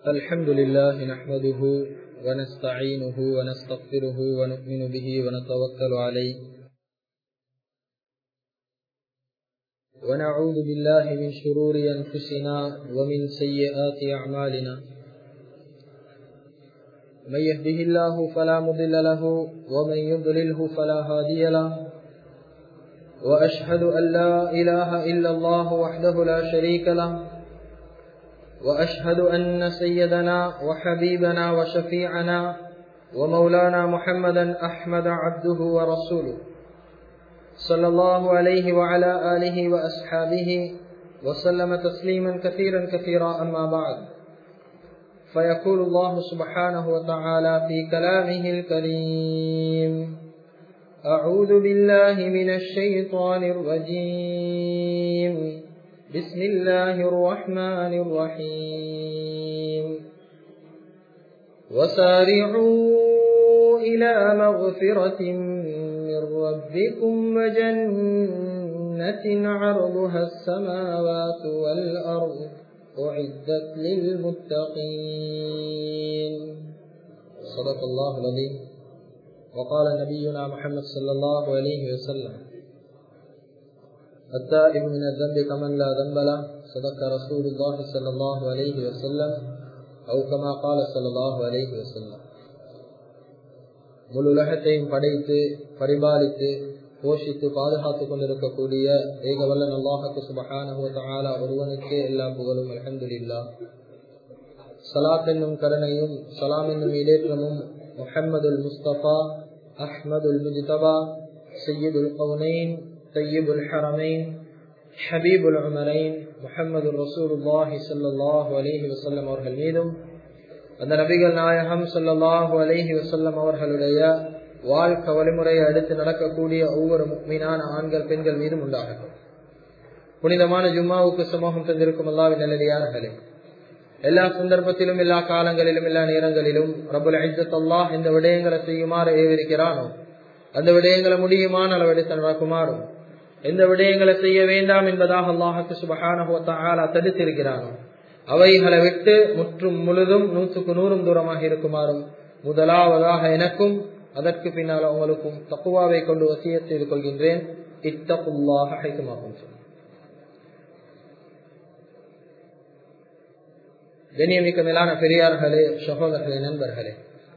الحمد لله نحمده ونستعينه ونستغفره ونؤمن به ونتوكل عليه ونعوذ بالله من شرور أنفسنا ومن سيئات أعمالنا من يهده الله فلا مضل له ومن يضلله فلا هادي له وأشهد أن لا إله إلا الله وحده لا شريك له وأشهد أن سيدنا وحبيبنا وشفيعنا ومولانا محمدا أحمد عبده ورسوله صلى الله عليه وعلى آله وأصحابه وسلم تسليما كثيرا كثيرا أما بعد فيقول الله سبحانه وتعالى في كلامه الكريم أعوذ بالله من الشيطان الرجيم بسم الله الرحمن الرحيم وسارعوا إلى مغفرة من ربكم وجنة عرضها السماوات والأرض أعدت للمتقين صدق الله العظيم وقال نبينا محمد صلى الله عليه وسلم التائب من الذنب كمن لا ذنب له صدق رسول الله صلى الله عليه وسلم أو كما قال صلى الله عليه وسلم முழு உலகத்தையும் படைத்து பரிபாலித்து போஷித்து பாதுகாத்துக் கொண்டிருக்கக்கூடிய ஏகவல்ல நல்லாஹத்து சுபஹான ஒருவனுக்கே எல்லா புகழும் அலமதுல்லா சலாத் என்னும் கருணையும் சலாம் என்னும் இடேற்றமும் முஹம்மதுல் முஸ்தபா அஹ்மதுல் முஜ்தபா சையீதுல் கவுனைன் طيب الحرمين حبيب العمرين முஹம்மது ரசூலுல்லாஹி ஸல்லல்லாஹு அலைஹி வஸல்லம் அவர்கள் மீதும் அந்த நபிகள் நாயகம் ஸல்லல்லாஹு அலைஹி வஸல்லம் அவர்களுடைய வாழ்க்கை வழிமுறையை அடுத்து நடக்கக்கூடிய ஒவ்வொரு முக்மீனான ஆண்கள் பெண்கள் மீதும் உண்டாகட்டும் புனிதமான ஜும்மாவுக்கு சமூகம் தந்திருக்கும் அல்லாவின் நல்லடியார்களே எல்லா சந்தர்ப்பத்திலும் எல்லா காலங்களிலும் எல்லா நேரங்களிலும் ரபுல் ஐசத் அல்லாஹ் இந்த விடயங்களை செய்யுமாறு ஏவிருக்கிறானோ அந்த விடயங்களை முடியுமான அளவெடுத்து நடக்குமாறும் எந்த விடயங்களை செய்ய வேண்டாம் என்பதாக அல்லாஹுக்கு சுபகான தடுத்திருக்கிறானோ அவைகளை விட்டு முற்றும் முழுதும் நூற்றுக்கு நூறும் தூரமாக இருக்குமாறும் முதலாவதாக எனக்கும் அதற்கு பின்னால் உங்களுக்கும் தக்குவாவை கொண்டு வசிய செய்து கொள்கின்றேன் இத்தகுல்லாக ஹைக்குமாகும் கண்ணியமிக்க மேலான பெரியார்களே சகோதரர்களே நண்பர்களே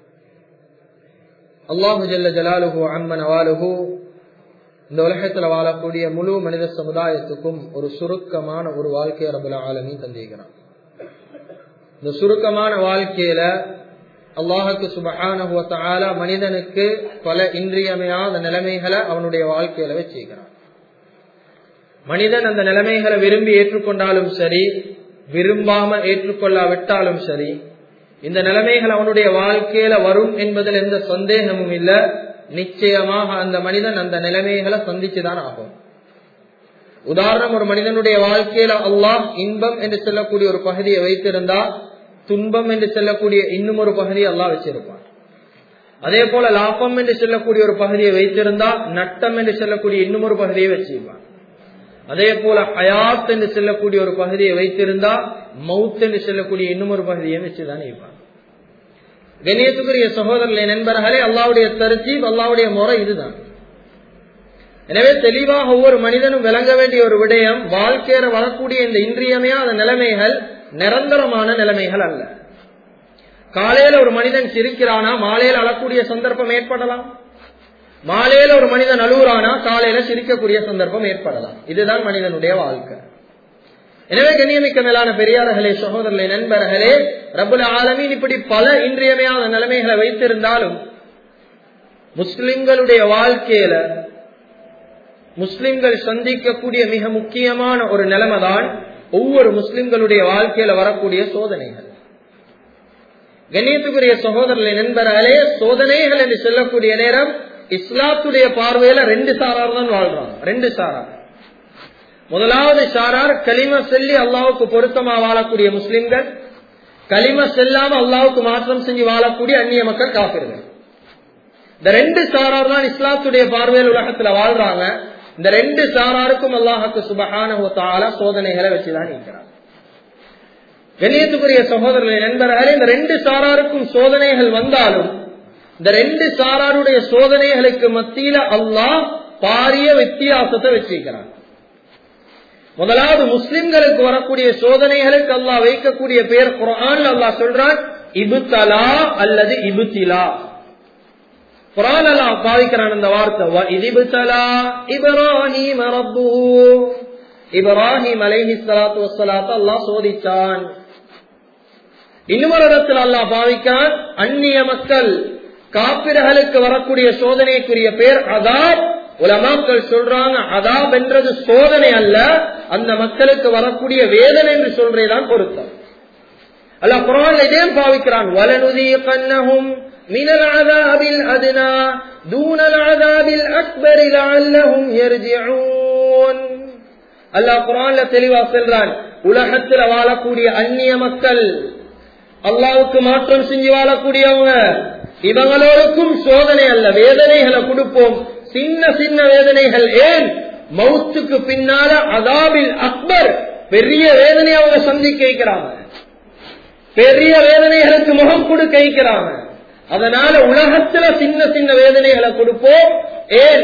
அல்லாஹு ஜல்ல ஜலாலுஹு அம்மன் அவாலுஹு இந்த உலகத்துல வாழக்கூடிய முழு மனித சமுதாயத்துக்கும் ஒரு சுருக்கமான ஒரு வாழ்க்கையை ரபுல ஆலமி தந்திருக்கிறான் இந்த சுருக்கமான வாழ்க்கையில அல்லாஹுக்கு சுபகான மனிதனுக்கு பல இன்றியமையாத நிலைமைகளை அவனுடைய வாழ்க்கையில வச்சுக்கிறான் மனிதன் அந்த நிலைமைகளை விரும்பி ஏற்றுக்கொண்டாலும் சரி விரும்பாம ஏற்றுக்கொள்ளாவிட்டாலும் சரி இந்த நிலைமைகள் அவனுடைய வாழ்க்கையில வரும் என்பதில் எந்த சந்தேகமும் இல்ல நிச்சயமாக அந்த மனிதன் அந்த நிலைமைகளை சந்திச்சுதான் ஆகும் உதாரணம் ஒரு மனிதனுடைய வாழ்க்கையில அல்லாஹ் இன்பம் என்று சொல்லக்கூடிய ஒரு பகுதியை வைத்திருந்தா துன்பம் என்று சொல்லக்கூடிய இன்னும் ஒரு பகுதியை அல்லாஹ் வச்சிருப்பான் அதே போல லாபம் என்று சொல்லக்கூடிய ஒரு பகுதியை வைத்திருந்தா நட்டம் என்று சொல்லக்கூடிய இன்னும் ஒரு பகுதியை வச்சிருப்பான் அதே போல ஹயாத் என்று செல்லக்கூடிய ஒரு பகுதியை வைத்திருந்தா மவுத் என்று செல்லக்கூடிய இன்னும் ஒரு பகுதியை வச்சுதான் இருப்பான் கணியத்துக்குரிய சகோதரர்களே நண்பர்களே அல்லாவுடைய தருத்தீப் அல்லாவுடைய முறை இதுதான் எனவே தெளிவாக ஒவ்வொரு மனிதனும் விளங்க வேண்டிய ஒரு விடயம் வாழ்க்கையில வரக்கூடிய இந்த இன்றியமையாத நிலைமைகள் நிரந்தரமான நிலைமைகள் அல்ல காலையில ஒரு மனிதன் சிரிக்கிறானா மாலையில அழக்கூடிய சந்தர்ப்பம் ஏற்படலாம் மாலையில ஒரு மனிதன் அழுகுறானா காலையில சிரிக்கக்கூடிய சந்தர்ப்பம் ஏற்படலாம் இதுதான் மனிதனுடைய வாழ்க்கை எனவே கண்ணியமிக்க மேலான பெரியார்களே சகோதரர்களே நண்பர்களே ரபுல் ஆலமீன் இப்படி பல இன்றியமையாத நிலைமைகளை வைத்திருந்தாலும் முஸ்லிம்களுடைய வாழ்க்கையில முஸ்லிம்கள் சந்திக்கக்கூடிய மிக முக்கியமான ஒரு நிலைமை தான் ஒவ்வொரு முஸ்லிம்களுடைய வாழ்க்கையில வரக்கூடிய சோதனைகள் கண்ணியத்துக்குரிய சகோதரர்களை நண்பர்களே சோதனைகள் என்று சொல்லக்கூடிய நேரம் இஸ்லாத்துடைய பார்வையில ரெண்டு சாரார் தான் வாழ்றாங்க ரெண்டு சாரார் முதலாவது சாரார் களிம செல்லி அல்லாவுக்கு பொருத்தமா வாழக்கூடிய முஸ்லிம்கள் களிம செல்லாம அல்லாவுக்கு மாற்றம் செஞ்சு வாழக்கூடிய அந்நிய மக்கள் காப்பிர்கள் இந்த ரெண்டு சாரார் தான் இஸ்லாத்துடைய பார்வையில் உலகத்துல வாழ்றாங்க இந்த ரெண்டு சாராருக்கும் அல்லாஹுக்கு சுபகான சோதனைகளை வச்சுதான் இருக்கிறார் கண்ணியத்துக்குரிய சகோதரர்களே நண்பர்களே இந்த ரெண்டு சாராருக்கும் சோதனைகள் வந்தாலும் இந்த ரெண்டு சாராருடைய சோதனைகளுக்கு மத்தியில அல்லாஹ் பாரிய வித்தியாசத்தை வச்சிருக்கிறான் முதலாவது முஸ்லிம்களுக்கு வரக்கூடிய சோதனைகளுக்கு அல்லாஹ் வைக்கக்கூடிய பேர் குரான் அல்லாஹ் சொல்றான் இபுத்தலா அல்லது இபுத்திலா குரான் அல்லாஹ் பாதிக்கிறான் இந்த வார்த்தை இதிபுத்தலா இப்ராஹிம் ரப்புஹு இப்ராஹிம் அலைஹி ஸலாத்து வஸ்ஸலாத்து அல்லாஹ் சோதித்தான் இன்னொரு இடத்தில் அல்லாஹ் பாவிக்கான் அந்நிய மக்கள் காப்பிர்களுக்கு வரக்கூடிய சோதனைக்குரிய பேர் அதாப் உலமாக்கள் சொல்றாங்க அதாப் என்றது சோதனை அல்ல அந்த மக்களுக்கு வரக்கூடிய வேதனை என்று சொல்றேதான் பொருத்தம் அல்ல குரான் இதே பாவிக்கிறான் வலனுதீகன்னஹும் من العذاب الأدنى دون العذاب الأكبر لعلهم يرجعون அல்லாஹ் குரான்ல தெளிவா சொல்றான் உலகத்தில் வாழக்கூடிய அந்நிய மக்கள் அல்லாவுக்கு மாற்றம் செஞ்சு வாழக்கூடியவங்க இவங்களோருக்கும் சோதனை அல்ல வேதனைகளை கொடுப்போம் சின்ன சின்ன வேதனைகள் ஏன் மவுத்துக்கு பின்னால அதாபில் அக்பர் பெரிய வேதனை அவங்க சந்திக்க வைக்கிறாங்க பெரிய வேதனைகளுக்கு முகம் கொடுக்க வைக்கிறாங்க அதனால உலகத்துல சின்ன சின்ன வேதனைகளை கொடுப்போம் ஏன்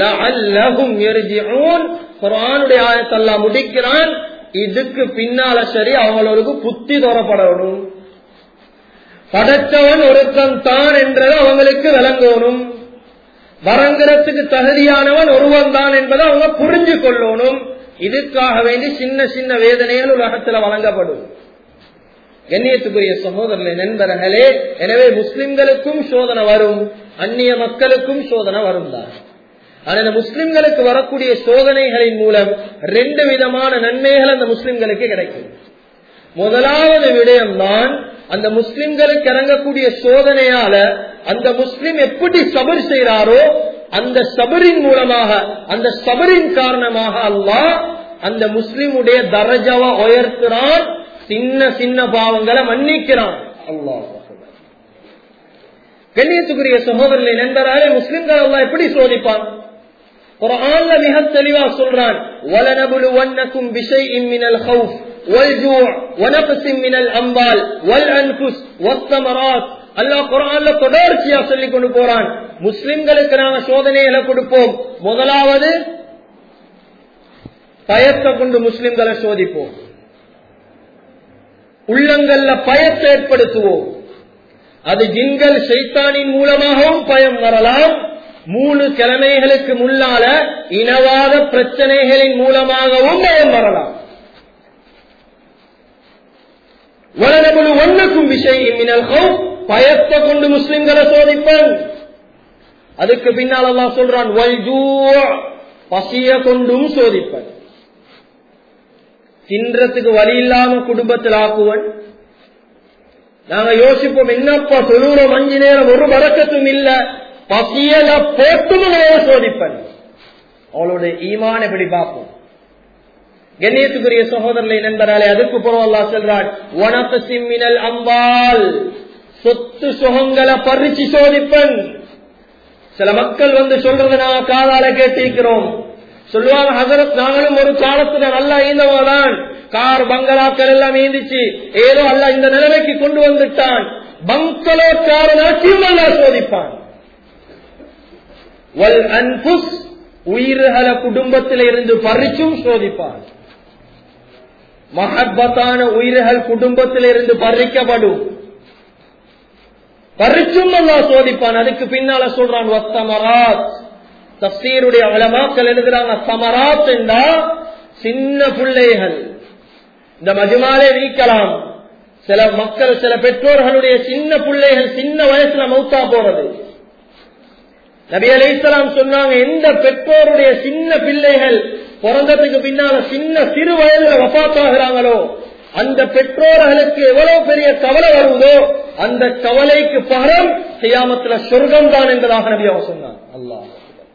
குரானுடைய ஆயத்தல்லா முடிக்கிறான் இதுக்கு பின்னால சரி அவங்களுக்கு புத்தி தோறப்படணும் படைச்சவன் ஒருத்தன் தான் என்றது அவங்களுக்கு விளங்கணும் வரங்கிறதுக்கு தகுதியானவன் ஒருவன் தான் என்பதை அவங்க புரிஞ்சு கொள்ளணும் இதுக்காக வேண்டி சின்ன சின்ன வேதனைகள் உலகத்துல வழங்கப்படும் கண்ணியத்துக்குரிய சகோதரர்களே நண்பர்களே எனவே முஸ்லிம்களுக்கும் சோதனை வரும் அந்நிய மக்களுக்கும் சோதனை வரும் தான் ஆனா இந்த முஸ்லிம்களுக்கு வரக்கூடிய சோதனைகளின் மூலம் ரெண்டு விதமான நன்மைகள் அந்த முஸ்லிம்களுக்கு கிடைக்கும் முதலாவது விடயம் தான் அந்த முஸ்லிம்களுக்கு இறங்கக்கூடிய சோதனையால அந்த முஸ்லிம் எப்படி சபர் செய்யறாரோ அந்த சபரின் மூலமாக அந்த சபரின் காரணமாக அல்லாஹ் அந்த முஸ்லிமுடைய தரஜாவை உயர்த்துறான் சின்ன சின்ன பாவங்களை மன்னிக்கிறான் அல்லாஹ் கண்ணியத்துக்குரிய சகோதரர்களை நண்பராலே முஸ்லிம்கள் எல்லாம் எப்படி சோதிப்பான் ஒரு ஆள்ல மிக தெளிவா சொல்றான் وَلَنَبْلُوَنَّكُمْ بِشَيْءٍ مِنَ الْخَوْفِ وَالْجُوعِ وَنَقْصٍ مِنَ الْأَمْوَالِ وَالْأَنْفُسِ وَالثَّمَرَاتِ அல்லாஹ் குரான்ல தொடர்ச்சியா சொல்லி கொண்டு போறான் முஸ்லிம்களுக்கு நாங்க சோதனைகளை கொடுப்போம் முதலாவது பயத்தை கொண்டு முஸ்லிம்களை சோதிப்போம் உள்ளங்கள்ல பயத்தை ஏற்படுத்துவோம் அது ஜின்கள் சைத்தானின் மூலமாகவும் பயம் வரலாம் மூணு கிழமைகளுக்கு முன்னால இனவாத பிரச்சனைகளின் மூலமாகவும் பயம் வரலாம் வளரபுழு ஒன்றுக்கும் விஷயம் மினல்கும் பயத்தை கொண்டு முஸ்லிம்களை சோதிப்பன் அதுக்கு பின்னால் எல்லாம் சொல்றான் பசிய கொண்டும் சோதிப்பன் தின்றதுக்கு வழி இல்லாம குடும்பத்தில் ஆக்குவன் நாங்க யோசிப்போம் என்னப்பா தொழுறோம் அஞ்சு நேரம் ஒரு வழக்கத்தும் இல்ல பசியல போட்டும் சோதிப்பன் அவளோட ஈமான எப்படி பார்ப்போம் கண்ணியத்துக்குரிய சகோதரர்களை நண்பராலே அதுக்கு புறம் அல்லா சொல்றான் உனக்கு சிம்மினல் அம்பால் சொத்து சுகங்களை பறிச்சு சோதிப்பன் சில மக்கள் வந்து சொல்றதை நாங்க காதால கேட்டிருக்கிறோம் சொல்லுவாங்க ஹசரத் நாங்களும் ஒரு காலத்துல நல்லா ஈந்தவங்கதான் கார் பங்களாக்கள் எல்லாம் ஈந்திச்சு ஏதோ அல்ல இந்த நிலைமைக்கு கொண்டு வந்துட்டான் பங்களோ காரனாட்டியும் நல்லா சோதிப்பான் வல் அன்புஸ் உயிர்களை குடும்பத்தில் இருந்து பறிச்சும் சோதிப்பான் மஹப்பத்தான உயிர்கள் குடும்பத்தில் இருந்து பறிக்கப்படும் பறிச்சும் அல்லா சோதிப்பான் அதுக்கு பின்னால சொல்றான் வத்தமராத் தப்சீருடைய அலமாக்கள் எழுதுறாங்க சமராத் என்றா சின்ன பிள்ளைகள் இந்த மஜுமாலே வீக்கலாம் சில மக்கள் சில பெற்றோர்களுடைய சின்ன பிள்ளைகள் சின்ன வயசுல மௌத்தா போறது நபி அலி இஸ்லாம் சொன்னாங்க எந்த பெற்றோருடைய சின்ன பிள்ளைகள் பிறந்ததுக்கு பின்னால சின்ன சிறு வயதுல வபாத்தாகிறாங்களோ அந்த பெற்றோர்களுக்கு எவ்வளவு பெரிய கவலை வருவதோ அந்த கவலைக்கு பகரம் செய்யாமத்துல சொர்க்கம் தான் என்பதாக நபி அவன் சொன்னான் அல்லாஹ்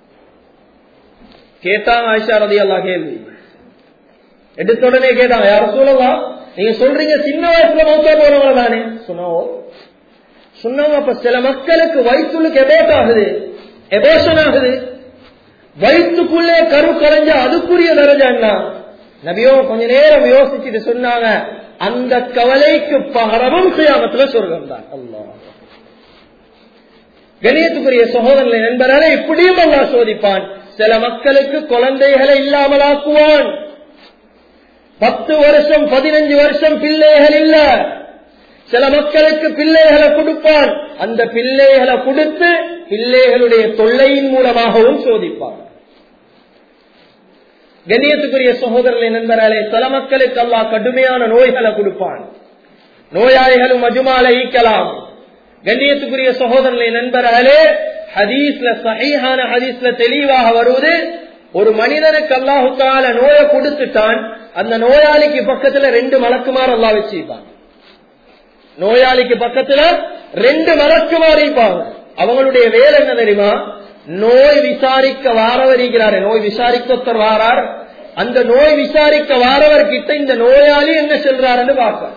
கேட்டாங்க ஆயிஷா ரதி அல்லா கேள்வி எடுத்த உடனே கேட்டாங்க யார சொல்லலாம் நீங்க சொல்றீங்க சின்ன வயசுல மௌத்தா போறவங்க தானே சொன்னோம் சொன்னாங்க அப்ப சில மக்களுக்கு வயிற்றுக்கு எபோட் ஆகுது எபோஷன் ஆகுது வயிற்றுக்குள்ளே கரு கரைஞ்ச அதுக்குரிய தரஜா என்ன நபியோ கொஞ்ச நேரம் யோசிச்சுட்டு சொன்னாங்க அந்த கவலைக்கு பகரமும் கியாமத்துல சொர்க்கம் தான் அல்லாஹ் கணியத்துக்குரிய சகோதரர்களை நண்பர்களே இப்படியும் அல்லா சோதிப்பான் சில மக்களுக்கு குழந்தைகளை இல்லாமலாக்குவான் பத்து வருஷம் பதினஞ்சு வருஷம் பிள்ளைகள் இல்ல சில மக்களுக்கு பிள்ளைகளை கொடுப்பான் அந்த பிள்ளைகளை கொடுத்து பிள்ளைகளுடைய தொல்லையின் மூலமாகவும் சோதிப்பான் கண்ணியத்துக்குரிய சகோதரர்களை நண்பர்களே சில மக்களுக்கு அல்லா கடுமையான நோய்களை கொடுப்பான் நோயாளிகளும் மஜுமால ஈக்கலாம் கண்ணியத்துக்குரிய சகோதரர்களை நண்பர்களே ஹதீஸ்ல சஹீஹான ஹதீஸ்ல தெளிவாக வருவது ஒரு மனிதனுக்கு அல்லாஹு கால நோயை கொடுத்துட்டான் அந்த நோயாளிக்கு பக்கத்துல ரெண்டு மலக்குமார் அல்லா வச்சிருப்பான் நோயாளிக்கு பக்கத்துல ரெண்டு மலக்குமார் இருப்பாங்க அவங்களுடைய வேலை என்ன தெரியுமா நோய் விசாரிக்க வாரவரிக்கிறாரு நோய் விசாரிக்க வாரார் அந்த நோய் விசாரிக்க வாரவர் கிட்ட இந்த நோயாளி என்ன சொல்றாருன்னு பார்ப்பார்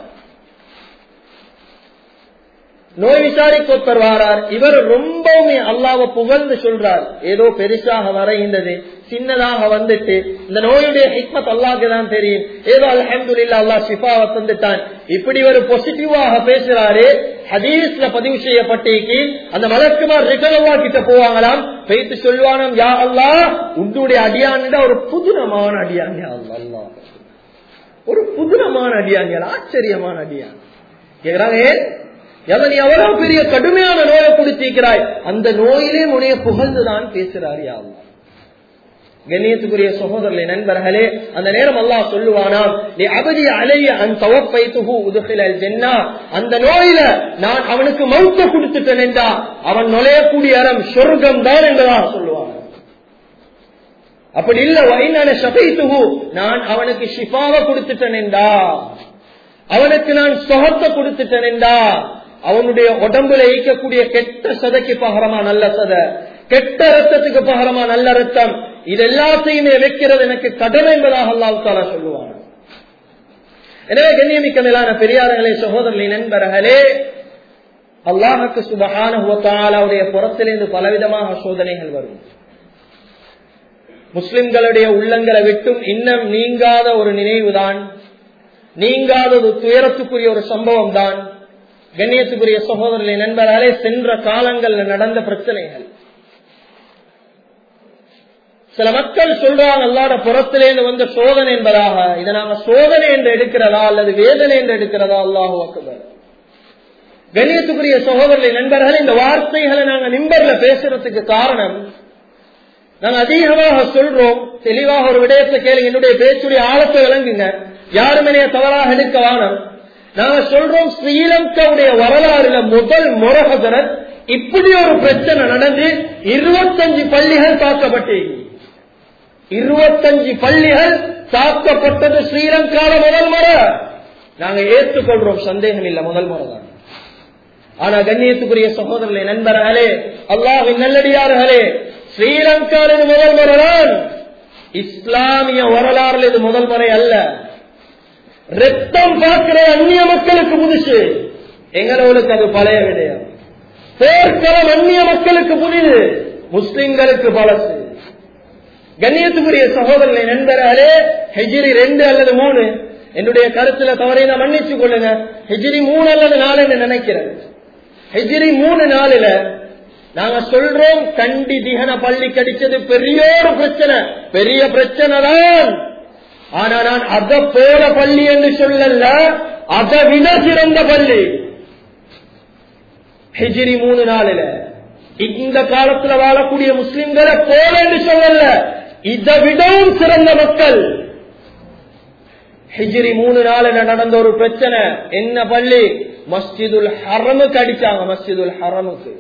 நோய் விசாரிக்க ஒருத்தர் வாரார் இவர் ரொம்பவுமே அல்லாவ புகழ்ந்து சொல்றார் ஏதோ பெருசாக வரைகின்றது சின்னதாக வந்துட்டு இந்த நோயுடைய ஹிக்மத் அல்லாக்கு தான் தெரியும் ஏதோ அலமதுல்லா அல்லா ஷிஃபாவை தந்துட்டான் இப்படி ஒரு பாசிட்டிவாக பேசுறாரு ஹதீஸ்ல பதிவு செய்யப்பட்டிருக்கு அந்த மலக்குமார் ரிட்டர்வா கிட்ட போவாங்களாம் பேத்து சொல்லுவானாம் யா அல்லா உன்னுடைய அடியான் ஒரு புதுனமான அடியான் அல்லா ஒரு புதுனமான அடியான் ஆச்சரியமான அடியான் கேக்குறாங்க நீ எவ்வளவு பெரிய கடுமையான நோயை கொடுத்திருக்கிறாய் அந்த நோயிலே உடைய புகழ்ந்துதான் பேசுறாரு யாவும் கண்ணியத்துக்குரிய சகோதரர்களை நண்பர்களே அந்த நேரம் அல்லாஹ் சொல்லுவானாம் நீ அபதி அலைய அந்த ஜென்னா அந்த நோயில நான் அவனுக்கு மௌத்த கொடுத்துட்டேன் என்றா அவன் நுழையக்கூடிய இடம் சொர்க்கம் தான் என்றதாக சொல்லுவான் அப்படி இல்ல வைனான சபைத்துகு நான் அவனுக்கு ஷிஃபாவை கொடுத்துட்டேன் என்றா அவனுக்கு நான் சொகத்தை கொடுத்துட்டேன் என்றா அவனுடைய உடம்புல ஈக்கக்கூடிய கெட்ட சதைக்கு பகரமா நல்ல சதை கெட்ட ரத்தத்துக்கு பகரமா நல்ல ரத்தம் இது எல்லாத்தையுமே வைக்கிறது எனக்கு கடமை என்பதாக அல்லாவுத்தாலா சொல்லுவாங்க எனவே கண்ணியமிக்க மேலான பெரியார்களே சகோதரர்களை நண்பர்களே அல்லாஹுக்கு சுபகானுடைய புறத்திலிருந்து பலவிதமாக சோதனைகள் வரும் முஸ்லிம்களுடைய உள்ளங்களை விட்டும் இன்னும் நீங்காத ஒரு நினைவுதான் நீங்காத ஒரு துயரத்துக்குரிய ஒரு சம்பவம் தான் கண்ணியத்துக்குரிய சகோதரர்களை நண்பர்களே சென்ற காலங்கள்ல நடந்த பிரச்சனைகள் சில மக்கள் சொல்றாங்க அல்லாட புறத்திலேருந்து வந்த சோதனை என்பதாக இதை நாங்க சோதனை என்று எடுக்கிறதா அல்லது வேதனை என்று எடுக்கிறதா அல்லாஹு அக்பர் கண்ணியத்துக்குரிய சகோதரர்களை நண்பர்கள் இந்த வார்த்தைகளை நாங்க நிம்பர்ல பேசுறதுக்கு காரணம் நாங்க அதிகமாக சொல்றோம் தெளிவாக ஒரு விடயத்தை கேளுங்க என்னுடைய பேச்சுடைய ஆழத்தை விளங்குங்க யாருமே தவறாக எடுக்க வானம் நாங்க சொல்றோம் ஸ்ரீலங்காவுடைய வரலாறுல முதல் முரகதரன் இப்படி ஒரு பிரச்சனை நடந்து இருபத்தஞ்சு பள்ளிகள் தாக்கப்பட்டீங்க இருபத்தஞ்சு பள்ளிகள் தாக்கப்பட்டது ஸ்ரீலங்கால முதல் முறை நாங்க ஏற்றுக்கொள்றோம் சந்தேகம் இல்ல முதல் முறை தான் ஆனா கண்ணியத்துக்குரிய சகோதரர்களே நண்பர்களே அல்லாவின் நல்லடியார்களே ஸ்ரீலங்காவில் இது முதல் முறைதான் இஸ்லாமிய வரலாறுல இது முதல் முறை அல்ல ரத்தம் பார்க்கிற அந்நிய மக்களுக்கு புதுசு எங்களோருக்கு அது பழைய விடயம் போர்க்களம் அந்நிய மக்களுக்கு புதிது முஸ்லிம்களுக்கு பழசு கண்ணியத்துக்குரிய சகோதரனை நண்பர்களே ஹெஜிரி ரெண்டு அல்லது மூணு என்னுடைய கருத்துல தவறை நான் மன்னிச்சு கொள்ளுங்க ஹெஜிரி மூணு அல்லது நாலுன்னு நினைக்கிறேன் ஹெஜிரி மூணு நாலுல நாங்க சொல்றோம் கண்டி திகன பள்ளி கடிச்சது பெரிய ஒரு பிரச்சனை பெரிய பிரச்சனை தான் ஆனா நான் அத போல பள்ளி என்று சொல்லல அதை விட சிறந்த பள்ளி ஹெஜிரி மூணு நாளில இந்த காலத்துல வாழக்கூடிய முஸ்லிம்களை போல என்று சொல்லல இதை விடவும் சிறந்த மக்கள் ஹிஜிரி மூணு நாளில் நடந்த ஒரு பிரச்சனை என்ன பள்ளி மஸ்ஜிதுல் ஹரமுக்கு அடிச்சாங்க மஸ்ஜிதுல் ஹரமுக்கு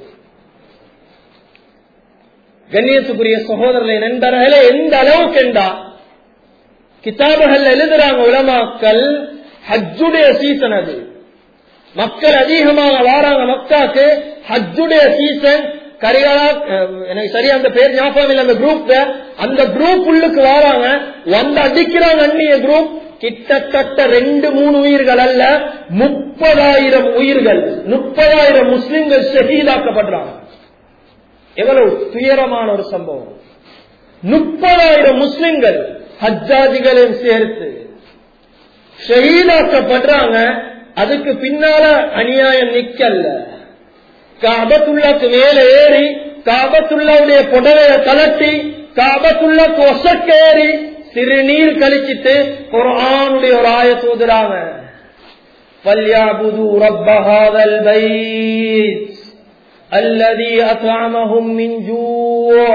கண்ணியத்துக்குரிய சகோதரர்களை நண்பர்களே எந்த அளவுக்கு என்றா கிதாபுகள் எழுதுறாங்க உலமாக்கள் ஹஜ்ஜுடைய சீசன் அது மக்கள் அதிகமாக வாராங்க மக்காக்கு ஹஜ்ஜுடைய சீசன் கரிகாலா எனக்கு சரியா அந்த பேர் ஞாபகம் இல்லை அந்த குரூப் அந்த குரூப் உள்ளுக்கு வராங்க வந்து அடிக்கிறாங்க அந்நிய குரூப் கிட்டத்தட்ட ரெண்டு மூணு உயிர்கள் அல்ல முப்பதாயிரம் உயிர்கள் முப்பதாயிரம் முஸ்லிம்கள் ஷஹீதாக்கப்படுறாங்க எவ்வளவு துயரமான ஒரு சம்பவம் முப்பதாயிரம் முஸ்லிம்கள் ஹஜ்ஜாஜிகளையும் சேர்த்து ஷஹீதாக்கப்படுறாங்க அதுக்கு பின்னால அநியாயம் நிக்கல்ல காபத்துள்ளாக்கு மேல ஏறி காபத்துள்ளாவுடைய புடவைய கலட்டி காபத்துள்ளாக்கு ஒசக்கேறி சிறுநீர் கழிச்சிட்டு ஒரு ஆணுடைய ஒரு ஆய தூதுறாங்க فَلْيَعْبُدُوا رَبَّ هَذَا الْبَيْتِ الَّذِي أَطْعَمَهُم مِّن جُوعٍ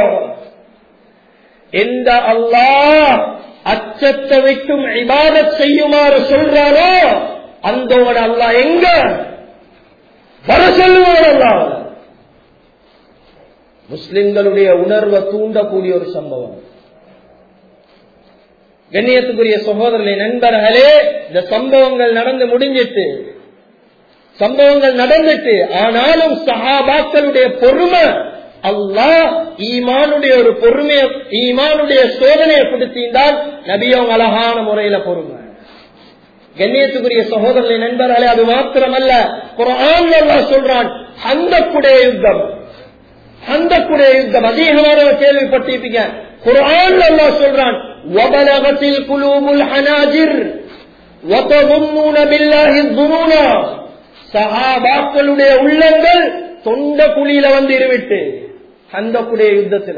எந்த அல்லாஹ் அச்சத்தை விட்டும் இபாதத் செய்யுமாறு சொல்றாரோ அந்தோட அல்லாஹ் எங்க வர சொல்லுவார் அல்லாஹ் முஸ்லிம்களுடைய உணர்வை தூண்டக்கூடிய ஒரு சம்பவம் கண்ணியத்துக்குரிய சகோதரர்களை நண்பர்களே இந்த சம்பவங்கள் நடந்து முடிஞ்சிட்டு சம்பவங்கள் நடந்துட்டு ஆனாலும் சஹாபாக்களுடைய பொறுமை அல்லாஹ் ஈமானுடைய ஒரு பொறுமைய ஈமானுடைய சோதனையை கொடுத்திருந்தால் நபியும் அழகான முறையில பொறுமை கண்ணியத்துக்குரிய சகோதரர்களை நண்பர்களே அது மாத்திரமல்ல குரான் அல்லாஹ் சொல்றான் ஹந்தக்குடைய யுத்தம் ஹந்தக்குடைய யுத்தம் அதிகமான கேள்விப்பட்டிருப்பீங்க குரான் அல்லாஹ் சொல்றான் وبلغت القلوب الحناجر وتظنون بالله الظنونا சஹாபாக்களுடைய உள்ளங்கள் தொண்ட குழியில வந்து இருவிட்டு அந்த குடைய யுத்தத்துல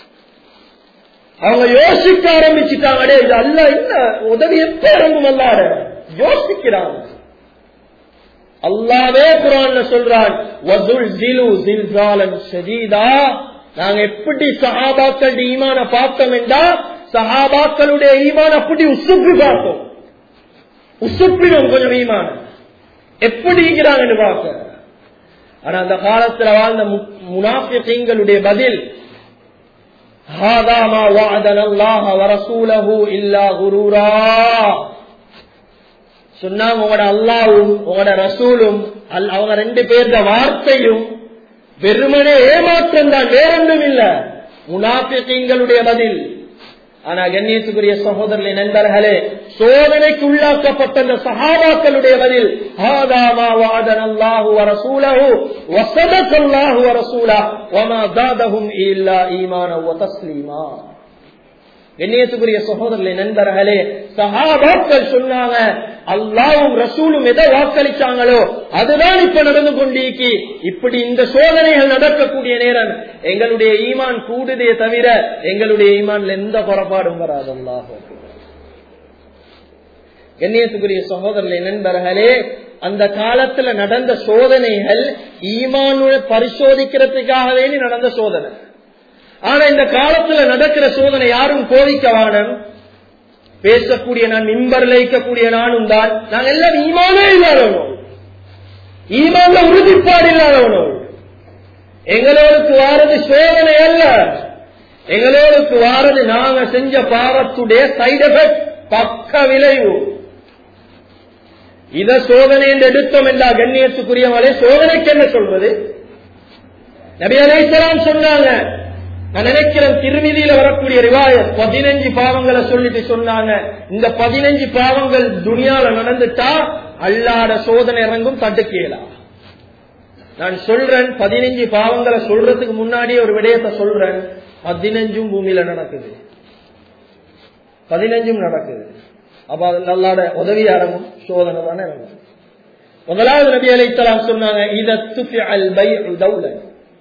அவங்க யோசிக்க ஆரம்பிச்சுட்டாங்க அடே இது அல்ல என்ன உதவி எப்ப இறங்கும் அல்லாட யோசிக்கிறாங்க அல்லாவே குரான்ல சொல்றான் வதுல் ஜிலு ஜில்சாலன் ஷதீதா நாங்க எப்படி சஹாபாக்கள் ஈமான பார்த்தோம் என்றா சஹாபாக்களுடைய ஈமான் அப்படி உசுப்பி பார்த்தோம் உசுப்பிடும் கொஞ்சம் ஈமான எப்படி இருக்கிறாங்கன்னு பார்க்க ஆனா அந்த காலத்துல வாழ்ந்த முனாஃபிகளுடைய பதில் சொன்னாங்க உங்களோட அல்லாவும் உங்களோட ரசூலும் அவங்க ரெண்டு பேர்த வார்த்தையும் வெறுமனே ஏமாற்றம் தான் வேறொன்றும் இல்ல முனாஃபிகளுடைய பதில் ஆனா கண்ணியத்துக்குரிய சகோதரர்களை நண்பர்களே சோதனைக்கு உள்ளாக்கப்பட்ட அந்த சஹாபாக்களுடைய பதில் ஹாதாமா வாதன் அல்லாஹு வரசூலஹு வசதக் அல்லாஹு வரசூலா வமா தாதஹும் இல்லா ஈமான வ தஸ்லீமா கண்ணியத்துக்குரிய சகோதரர்களை நண்பர்களே சஹாபாக்கள் சொன்னாங்க அல்லாவும் ரசூலும் எதை வாக்களிச்சாங்களோ அதுதான் இப்ப நடந்து கொண்டிருக்கி இப்படி இந்த சோதனைகள் நடக்கக்கூடிய நேரம் எங்களுடைய ஈமான் கூடுதே தவிர எங்களுடைய ஈமான்ல எந்த குறைபாடும் வராது அல்லாஹ் கண்ணியத்துக்குரிய சகோதரர்களை நண்பர்களே அந்த காலத்துல நடந்த சோதனைகள் ஈமானு பரிசோதிக்கிறதுக்காக வேண்டி நடந்த சோதனை ஆனா இந்த காலத்துல நடக்கிற சோதனை யாரும் கோவிக்கவானம் பேசக்கூடிய நான் மிம்பர்ல இருக்கக்கூடிய நானும் தான் நாங்க எல்லாம் ஈமானே இல்லாதவனோ ஈமான்ல உறுதிப்பாடு இல்லாதவனோ எங்களோருக்கு வாரது சோதனை அல்ல எங்களோருக்கு வாரது நாங்க செஞ்ச பாவத்துடைய சைடு எஃபெக்ட் பக்க விளைவு இத சோதனை என்று எடுத்தோம் என்றா கண்ணியத்துக்குரியவளே சோதனைக்கு என்ன சொல்றது நபி அலைசலாம் சொன்னாங்க நான் நினைக்கிறேன் திருமதியில வரக்கூடிய ரிவாய பதினஞ்சு பாவங்களை சொல்லிட்டு சொன்னாங்க இந்த பதினஞ்சு பாவங்கள் துணியால நடந்துட்டா அல்லாட சோதனை இறங்கும் தடுக்கலாம் நான் சொல்றேன் பதினஞ்சு பாவங்களை சொல்றதுக்கு முன்னாடியே ஒரு விடயத்தை சொல்றேன் பதினஞ்சும் பூமியில நடக்குது பதினஞ்சும் நடக்குது அப்ப அது அல்லாட உதவி இறங்கும் சோதனை தானே இறங்கும் முதலாவது நபி அலைத்தலாம் சொன்னாங்க இதத்து அல் பை தௌலன்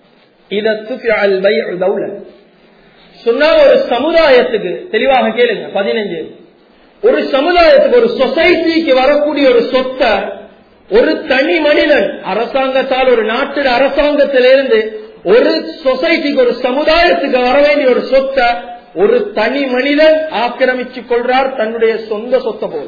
சொன்னா ஒரு சமுதாயத்துக்கு தெளிவாக கேளுங்க பதினஞ்சு ஒரு சமுதாயத்துக்கு ஒரு சொசைட்டிக்கு வரக்கூடிய ஒரு சொத்தை ஒரு தனி மனிதன் அரசாங்கத்தால் ஒரு நாட்டு அரசாங்கத்திலிருந்து ஒரு சொசைட்டிக்கு ஒரு சமுதாயத்துக்கு வர வேண்டிய ஒரு சொத்தை ஒரு தனி மனிதன் ஆக்கிரமிச்சு கொள்றார் தன்னுடைய சொந்த சொத்தை போல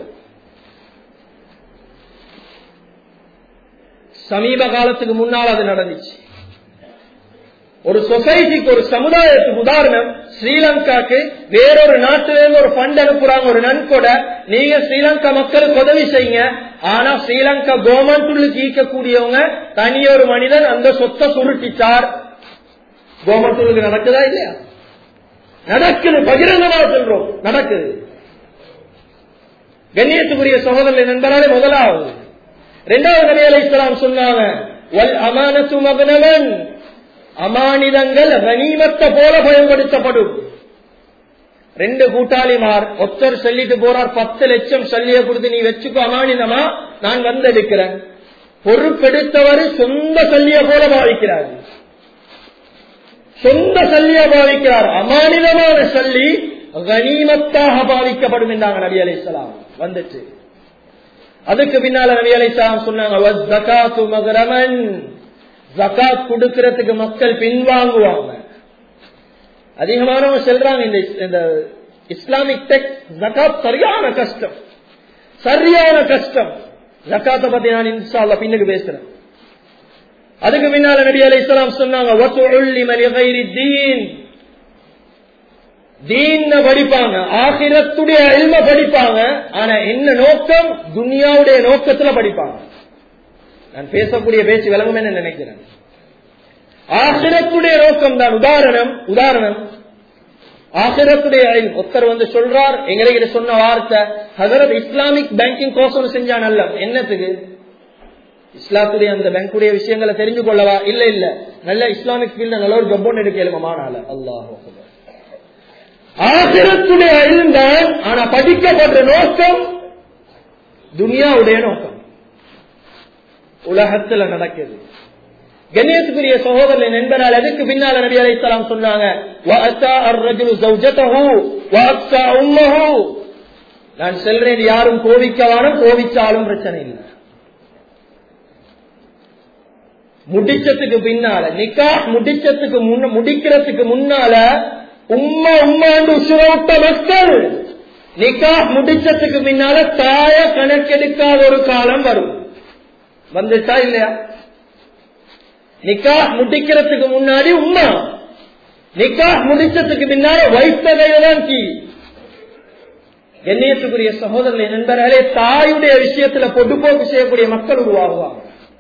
சமீப காலத்துக்கு முன்னால் அது நடந்துச்சு ஒரு சொசைட்டிக்கு ஒரு சமுதாயத்துக்கு உதாரணம் ஸ்ரீலங்காக்கு வேறொரு நாட்டிலிருந்து ஒரு ஃபண்ட் அனுப்புறாங்க ஒரு நன்கொட நீங்க ஸ்ரீலங்கா மக்களுக்கு உதவி செய்யுங்க ஆனா ஸ்ரீலங்கா கவர்மெண்ட் ஈக்கக்கூடியவங்க தனியொரு மனிதன் அந்த சொத்தை சுருட்டிச்சார் கவர்மெண்ட் நடக்குதா இல்லையா நடக்குது பகிரங்கமா சொல்றோம் நடக்குது கண்ணியத்துக்குரிய சகோதரனை நண்பராலே முதலாவது இரண்டாவது நபி அலை இஸ்லாம் சொன்னாங்க அமானத்து மகனவன் அமானிதங்கள் கனிமத்தை போல பயன்படுத்தப்படும் ரெண்டு கூட்டாளிமார் ஒருத்தர் சொல்லிட்டு போறார் பத்து லட்சம் சொல்லிய கொடுத்து நீ வச்சுக்கோ அமானிதமா நான் வந்தெடுக்கிறேன் பொறுப்பெடுத்தவர் சொந்த சொல்லிய போல பாவிக்கிறார் சொந்த சொல்லிய பாவிக்கிறார் அமானிதமான சொல்லி கனிமத்தாக பாவிக்கப்படும் என்றாங்க நபி அலிஸ்லாம் வந்துச்சு அதுக்கு பின்னால நபி அலிஸ்லாம் சொன்னாங்க ஜகாத் கொடுக்கறதுக்கு மக்கள் பின்வாங்குவாங்க அதிகமானவங்க சொல்றாங்க இந்த இந்த இஸ்லாமிக் டெக் ஜகாத் சரியான கஷ்டம் சரியான கஷ்டம் ஜக்காத்தை பத்தி நான் இன்ஷால்ல பின்னுக்கு பேசுறேன் அதுக்கு பின்னால நபி அலி இஸ்லாம் சொன்னாங்க தீன படிப்பாங்க ஆகிரத்துடைய அல்ம படிப்பாங்க ஆனா என்ன நோக்கம் துனியாவுடைய நோக்கத்துல படிப்பாங்க நான் பேசக்கூடிய பேச்சு விளங்கும் என்ன நினைக்கிறேன் ஆசிரத்துடைய நோக்கம் தான் உதாரணம் உதாரணம் ஆசிரத்துடைய ஒருத்தர் வந்து சொல்றார் எங்களுக்கு சொன்ன வார்த்தை ஹசரத் இஸ்லாமிக் பேங்கிங் கோர்ஸ் செஞ்சா நல்ல என்னத்துக்கு இஸ்லாத்துடைய அந்த பேங்குடைய விஷயங்களை தெரிஞ்சு கொள்ளவா இல்ல இல்ல நல்ல இஸ்லாமிக் ஃபீல்ட்ல நல்ல ஒரு ஜப்போன் எடுக்க மானால அல்லாஹ் ஆசிரத்துடைய தான் ஆனா படிக்கப்படுற நோக்கம் துனியாவுடைய நோக்கம் உலகத்துல நடக்குது கண்ணியத்துக்குரிய சகோதரன் என்பதால் அதுக்கு பின்னால் நபி அலைத்தலாம் சொன்னாங்க நான் செல்றேன் யாரும் கோவிக்கவானும் கோவிச்சாலும் பிரச்சனை இல்லை முடிச்சதுக்கு பின்னால நிக்கா முடிச்சதுக்கு முன்ன முடிக்கிறதுக்கு முன்னால உம்மா உம்மாண்டு உசுரோட்ட மக்கள் நிக்கா முடிச்சதுக்கு பின்னால தாய கணக்கெடுக்காத ஒரு காலம் வரும் வந்துச்சா இல்லையா நிக்கா முடிக்கிறதுக்கு முன்னாடி உம்மா நிக்கா முடிச்சதுக்கு பின்னால வைத்ததைதான் தீ கண்ணியத்துக்குரிய சகோதரர்களை நண்பர்களே தாயுடைய விஷயத்துல பொதுப்போக்கு செய்யக்கூடிய மக்கள் உருவாகுவாங்க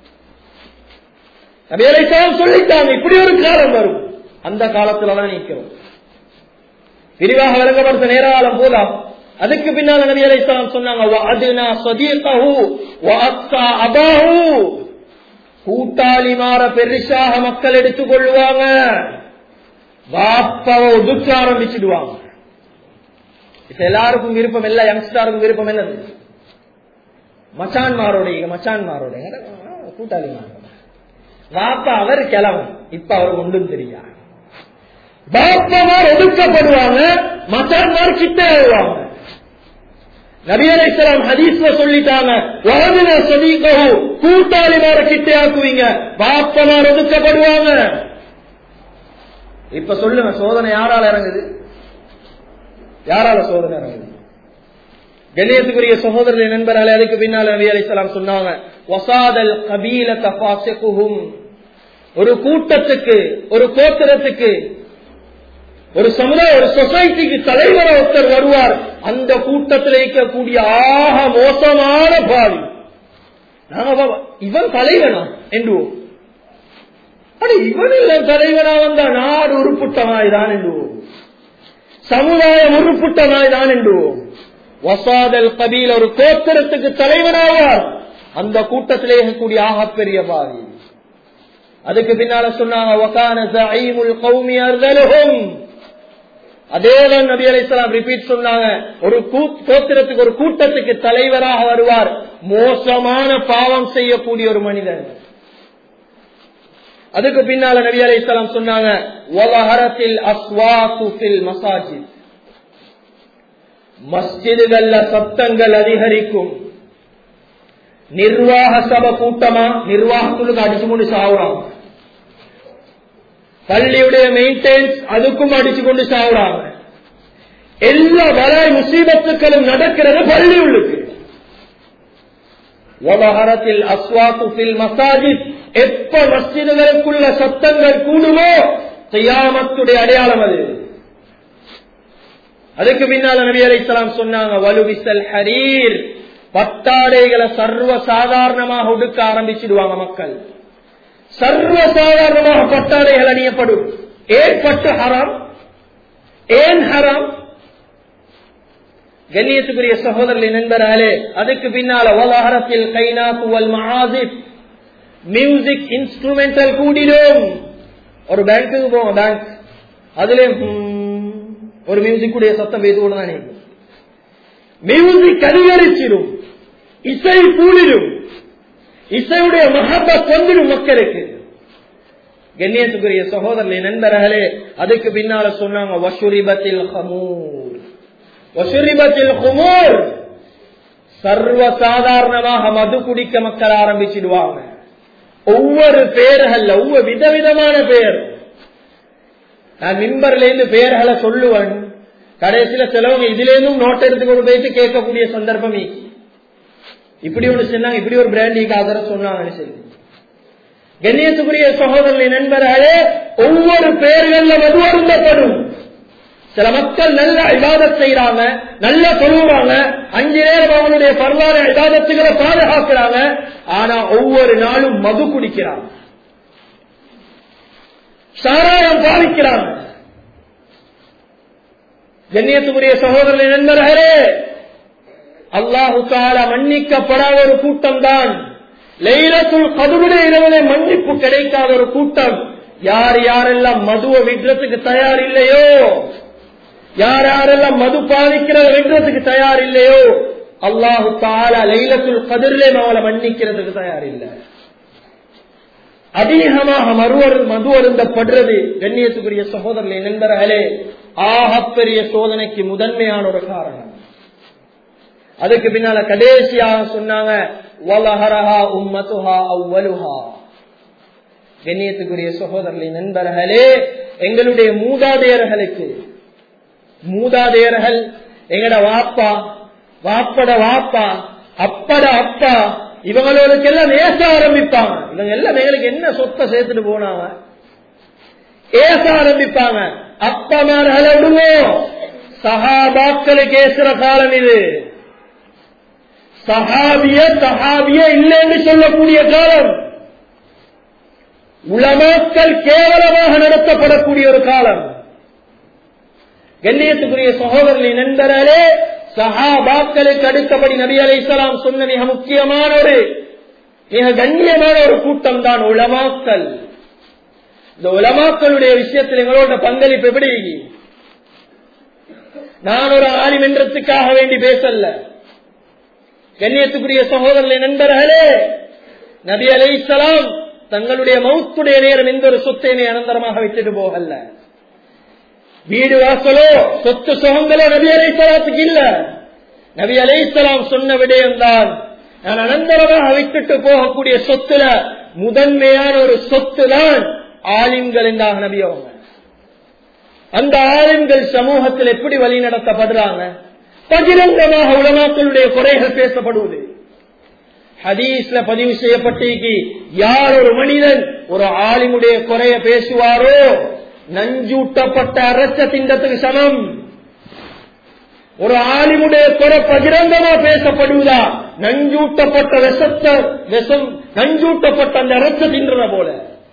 நபியலைத்தான் சொல்லிட்டாங்க இப்படி ஒரு காலம் வரும் அந்த காலத்துலதான் நிற்கிறோம் விரிவாக விளங்கப்படுத்த நேராலம் போலாம் அதுக்கு பின்னால் நபி அலைஹிஸ்ஸலாம் சொன்னாங்க வஅதுனா சதீகஹு வஅத்தா அபாஹு கூட்டாளிமார பெருசாக மக்கள் எடுத்துக் கொள்வாங்க வாப்பாவை ஒதுக்க ஆரம்பிச்சிடுவாங்க இப்ப எல்லாருக்கும் விருப்பம் எல்லா யங்ஸ்டாருக்கும் விருப்பம் என்னது மச்சான்மாரோடைய மச்சான்மாரோடைய கூட்டாளிமாரோட வாப்பா அவர் கிளம்பும் இப்ப அவர் ஒன்றும் தெரியாது பாப்பமார் ஒதுக்கப்படுவாங்க மச்சான்மார் கிட்ட வருவாங்க நபியலைசலாம் ஹதீஸ்ல சொல்லிட்டாங்க வகதின சதீகஹு கூட்டாளிமார கிட்டே ஆக்குவீங்க பாப்பமார் ஒதுக்கப்படுவாங்க இப்ப சொல்லுங்க சோதனை யாரால இறங்குது யாரால சோதனை இறங்குது கண்ணியத்துக்குரிய சகோதரர்கள் நண்பர்களே அதுக்கு பின்னால் நபி அலிசலாம் சொன்னாங்க வசாதல் கபீல தபாசிகுஹும் ஒரு கூட்டத்துக்கு ஒரு கோத்திரத்துக்கு ஒரு சமுதாய ஒரு சொசைட்டிக்கு தலைவர் ஒருத்தர் வருவார் அந்த கூட்டத்தில் இருக்கக்கூடிய ஆக மோசமான பாவி நாம இவன் தலைவனா என்றுவோம் இவன் இல்ல தலைவனா வந்தா நாடு உருப்புட்டமாய்தான் என்றுவோம் சமுதாயம் உருப்புட்டமாய்தான் என்றுவோம் வசாதல் கபீல் ஒரு கோத்திரத்துக்கு தலைவனாவார் அந்த கூட்டத்திலே இருக்கக்கூடிய ஆகப்பெரிய பாவி அதுக்கு பின்னால சொன்னாங்க அதேதான் நபி அலிஸ்லாம் ரிப்பீட் சொன்னாங்க ஒரு கோத்திரத்துக்கு ஒரு கூட்டத்துக்கு தலைவராக வருவார் மோசமான பாவம் செய்யக்கூடிய ஒரு மனிதன் அதுக்கு பின்னால நபி அலிஸ்லாம் சொன்னாங்க மசாஜித் மஸ்ஜிதுகள்ல சத்தங்கள் அதிகரிக்கும் நிர்வாக சபை கூட்டமா நிர்வாகத்துக்கு அடிச்சு கொண்டு சாவுறாங்க பள்ளியுடைய மெயின்டெனன்ஸ் அதுக்கும் அடிச்சு கொண்டு சாவுறாங்க எல்லா வலாய் முசீபத்துக்களும் நடக்கிறது பள்ளி உள்ளுக்கு விவகாரத்தில் அஸ்வாத்துபில் மசாஜித் எப்ப மஸ்ஜிதுகளுக்குள்ள சத்தங்கள் கூடுமோ செய்யாமத்துடைய அடையாளம் அது அதுக்கு பின்னால நபி அலைசலாம் சொன்னாங்க வலுவிசல் ஹரீர் பட்டாடைகளை சர்வ சாதாரணமாக ஒடுக்க ஆரம்பிச்சிடுவாங்க மக்கள் சர்வசாதாரணமாக பட்டாடைகள் அணியப்படும் ஏன் பட்டு ஹராம் ஏன் ஹராம் கண்ணியத்துக்குரிய சகோதரர்களின் நண்பர்களே அதுக்கு பின்னால உலகரத்தில் கைனா துவல் மகாசிப் மியூசிக் இன்ஸ்ட்ருமெண்டல் கூடிடும் ஒரு பேங்க்குக்கு போவோம் பேங்க் அதுல ஒரு மியூசிக் உடைய சத்தம் பெய்து கூட தான் இருக்கும் மியூசிக் அதிகரிச்சிடும் இசை கூடிடும் இசையுடைய மகப்பத் வந்துடும் மக்களுக்கு கண்ணியத்துக்குரிய சகோதரர்களே நண்பர்களே அதுக்கு பின்னால சொன்னாங்க வசுரிபத்தில் ஹமூர் வசுரிபத்தில் ஹுமூர் சர்வ சாதாரணமாக மது குடிக்க மக்கள் ஆரம்பிச்சிடுவாங்க ஒவ்வொரு பேர்கள் ஒவ்வொரு விதவிதமான பெயர் நான் மின்பர்ல இருந்து பெயர்களை சொல்லுவேன் கடைசியில சிலவங்க இதுல இருந்தும் நோட் எடுத்து கொண்டு போயிட்டு கேட்கக்கூடிய சந்தர்ப்பம் இப்படி ஒண்ணு சொன்னாங்க இப்படி ஒரு பிராண்டிக்கு ஆதரவு சொன்னாங்கன்னு சொல்லி கண்ணியத்துக்குரிய சகோதரனை நண்பர்களே ஒவ்வொரு பெயர்கள்ல மது அருந்தப்படும் சில மக்கள் நல்ல இபாதத் செய்யறாங்க நல்ல சொல்லுறாங்க அஞ்சு நேரம் அவங்களுடைய பரவான இபாதத்துகளை பாதுகாக்கிறாங்க ஆனா ஒவ்வொரு நாளும் மது குடிக்கிறாங்க சாராயம் பாதிக்கிறாங்க கண்ணியத்துக்குரிய சகோதரனை நண்பர்களே அல்லாஹு தாலா மன்னிக்கப்படாத ஒரு கூட்டம் தான் லைலத்துல் கதுருடைய இரவிலே மன்னிப்பு கிடைக்காத ஒரு கூட்டம் யார் யாரெல்லாம் மதுவை விடுறதுக்கு தயார் இல்லையோ யார் யாரெல்லாம் மது பாதிக்கிறத விடுறதுக்கு தயார் இல்லையோ அல்லாஹு தாலா லைலத்துல் கதிரிலே அவளை மன்னிக்கிறதுக்கு தயார் இல்லை அதிகமாக மறுவர் மது அருந்தப்படுறது கண்ணியத்துக்குரிய சகோதரனை நண்பர்களே ஆகப்பெரிய சோதனைக்கு முதன்மையான ஒரு காரணம் அதுக்கு பின்னால கடைசியாக சொன்னாங்க வலஹரஹா உம்மத்துஹா அவ்வலுஹா கண்ணியத்துக்குரிய சகோதரர்களை நண்பர்களே எங்களுடைய மூதாதையர்களுக்கு மூதாதையர்கள் எங்கட வாப்பா வாப்பட வாப்பா அப்பட அப்பா இவங்களுக்கு எல்லாம் ஏச ஆரம்பிப்பாங்க இவங்க எல்லாம் எங்களுக்கு என்ன சொத்தை சேர்த்துட்டு போனாங்க ஏச ஆரம்பிப்பாங்க அப்பமார்களை விடுவோம் சகாபாக்களுக்கு ஏசுற காலம் இது சஹாபிய சஹாபிய இல்லைன்னு சொல்லக்கூடிய காலம் உலமாக்கள் கேவலமாக நடத்தப்படக்கூடிய ஒரு காலம் கண்ணியத்துக்குரிய சகோதரனை நண்பர்களே சஹாபாக்களுக்கு அடுத்தபடி நபி அலை சொன்ன மிக முக்கியமான ஒரு மிக கண்ணியமான ஒரு கூட்டம் தான் உலமாக்கள் இந்த உலமாக்களுடைய விஷயத்தில் எங்களோட பங்களிப்பு எப்படி நான் ஒரு ஆலிமென்றத்துக்காக வேண்டி பேசல கண்ணியத்துக்குரிய சகோதரர்களை நண்பர்களே நபி அலை தங்களுடைய மௌத்துடைய நேரம் எந்த ஒரு சொத்தையுமே அனந்தரமாக விட்டுட்டு போகல வீடு வாசலோ சொத்து சுகங்களோ நபி அலை சலாத்துக்கு இல்ல நபி அலை சொன்ன விடயம்தான் நான் அனந்தரமாக விட்டுட்டு போகக்கூடிய சொத்துல முதன்மையான ஒரு சொத்து தான் ஆலிம்கள் என்றாக நபி அவங்க அந்த ஆலிம்கள் சமூகத்தில் எப்படி வழி நடத்தப்படுறாங்க பகிரங்கமாக உலமாக்களுடைய குறைகள் பேசப்படுவது ஹதீஸ்ல பதிவு செய்யப்பட்டிருக்கு யார் ஒரு மனிதன் ஒரு ஆலிமுடைய குறைய பேசுவாரோ நஞ்சூட்டப்பட்ட அரச திண்டத்துக்கு சமம் ஒரு ஆலிமுடைய குறை பகிரங்கமா பேசப்படுவதா நஞ்சூட்டப்பட்ட விஷத்த விஷம் நஞ்சூட்டப்பட்ட அந்த அரச தின்றத போல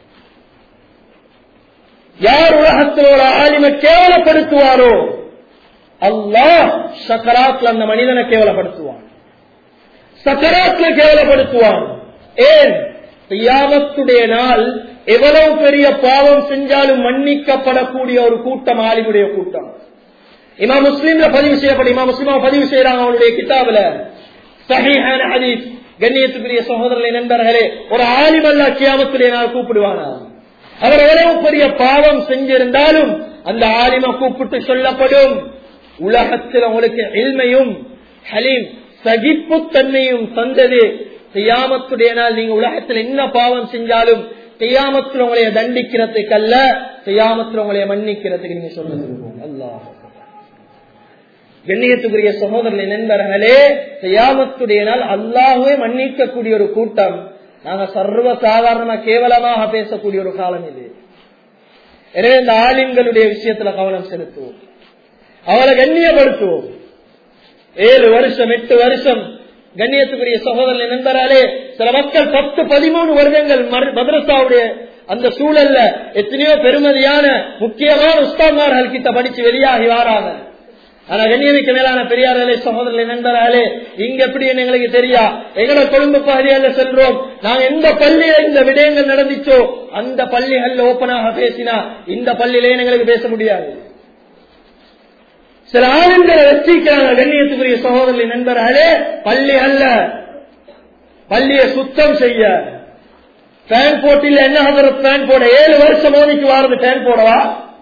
யார் உலகத்தில் ஒரு ஆலிமை கேவலப்படுத்துவாரோ அல்லாஹ் சக்கராத்ல அந்த மனிதனை கேவலப்படுத்துவான் சக்கராத்ல கேவலப்படுத்துவான் ஏன் தியாமத்துடைய நாள் எவ்வளவு பெரிய பாவம் செஞ்சாலும் மன்னிக்கப்படக்கூடிய ஒரு கூட்டம் ஆலிமுடைய கூட்டம் இமா முஸ்லீம்ல பதிவு செய்யப்படும் இமா முஸ்லீமா பதிவு செய்யறாங்க அவனுடைய கிதாபில சஹீஹான ஹதீஸ் கண்ணியத்துக்குரிய சகோதரர்களை நண்பர்களே ஒரு ஆலிமல்லா கியாமத்துடைய நாள் கூப்பிடுவானா அவர் எவ்வளவு பெரிய பாவம் செஞ்சிருந்தாலும் அந்த ஆலிம கூப்பிட்டு சொல்லப்படும் உலகத்தில் உங்களுக்கு எல்மையும் ஹலீம் சகிப்புத்தன்மையும் தந்தது செய்யாமத்துடைய நாள் நீங்க உலகத்தில் என்ன பாவம் செஞ்சாலும் செய்யாமத்தில் உங்களைய தண்டிக்கிறதுக்கு அல்ல செய்யாமத்தில் உங்களைய மன்னிக்கிறதுக்கு நீங்க சொல்லுங்க அல்லாஹ் கண்ணியத்துக்குரிய சகோதரனை நண்பர்களே செய்யாமத்துடைய நாள் அல்லாஹுவே மன்னிக்கக்கூடிய ஒரு கூட்டம் நாங்க சர்வ சாதாரணமா கேவலமாக பேசக்கூடிய ஒரு காலம் இது எனவே இந்த ஆலிம்களுடைய விஷயத்துல கவனம் செலுத்துவோம் அவளை கண்ணியப்படுத்துவோம் ஏழு வருஷம் எட்டு வருஷம் கண்ணியத்துக்குரிய சகோதரனை நண்பராலே சில மக்கள் பத்து பதிமூணு வருடங்கள் மதரசாவுடைய அந்த சூழல்ல எத்தனையோ பெருமதியான முக்கியமான உஸ்தாமார்கள் கிட்ட படிச்சு வெளியாகி வாராங்க ஆனா கண்ணியமிக்க மேலான பெரியார்களே சகோதரர்களை நண்பர்களே இங்க எப்படி எங்களுக்கு தெரியா எங்கட கொழும்பு பகுதியால செல்றோம் நாங்க எந்த பள்ளியில இந்த விடயங்கள் நடந்துச்சோ அந்த பள்ளிகள்ல ஓப்பனாக பேசினா இந்த பள்ளியிலே எங்களுக்கு பேச முடியாது சில ஆளுங்களை வச்சிருக்கிறாங்க கண்ணியத்துக்குரிய சகோதரி நண்பர்களே பள்ளி அல்ல பள்ளியை சுத்தம் செய்ய பேன் போட்டில என்ன ஆகுற பேன் போட ஏழு வருஷம் மோதிக்கு வாரது பேன் போடவா